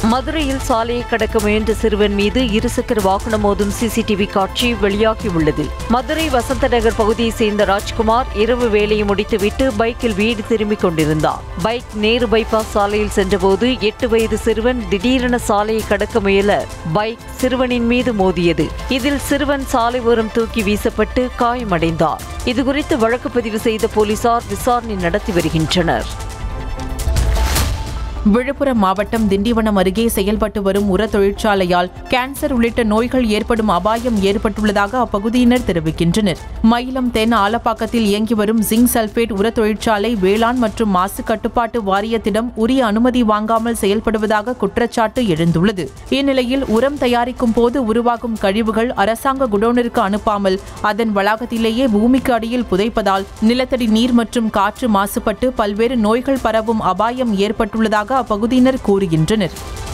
மதுரையில் சாலையை கடக்க முயன்ற சிறுவன் மீது இருசக்கர வாகனம் மோதும் சிசிடிவி காட்சி வெளியாகியுள்ளது மதுரை வசந்த நகர் பகுதியைச் சேர்ந்த ராஜ்குமார் இரவு வேலையை முடித்துவிட்டு பைக்கில் வீடு திரும்பிக் கொண்டிருந்தார் பைக் நேரு பைபாஸ் சாலையில் சென்றபோது எட்டு வயது சிறுவன் திடீரென சாலையை கடக்க முயல பைக் சிறுவனின் மீது மோதியது இதில் சிறுவன் சாலை ஓரம் தூக்கி வீசப்பட்டு காயமடைந்தார் இதுகுறித்து வழக்கு பதிவு செய்த போலீசார் விசாரணை நடத்தி வருகின்றனர் விழுப்புரம் மாவட்டம் திண்டிவனம் அருகே செயல்பட்டு வரும் உர தொழிற்சாலையால் கேன்சர் உள்ளிட்ட நோய்கள் ஏற்படும் அபாயம் ஏற்பட்டுள்ளதாக அப்பகுதியினர் தெரிவிக்கின்றனர் மயிலம் தென் ஆலப்பாக்கத்தில் இயங்கி வரும் ஜிங்க் சல்பேட் உர தொழிற்சாலை வேளாண் மற்றும் மாசு கட்டுப்பாட்டு வாரியத்திடம் உரிய அனுமதி வாங்காமல் செயல்படுவதாக குற்றச்சாட்டு எழுந்துள்ளது இந்நிலையில் உரம் தயாரிக்கும் போது உருவாகும் கழிவுகள் அரசாங்க குடோனிற்கு அனுப்பாமல் அதன் வளாகத்திலேயே பூமிக்கு அடியில் புதைப்பதால் நிலத்தடி நீர் மற்றும் காற்று மாசுபட்டு பல்வேறு நோய்கள் பரவும் அபாயம் ஏற்பட்டுள்ளதாக அப்பகுதியினர் கூறுகின்றனர்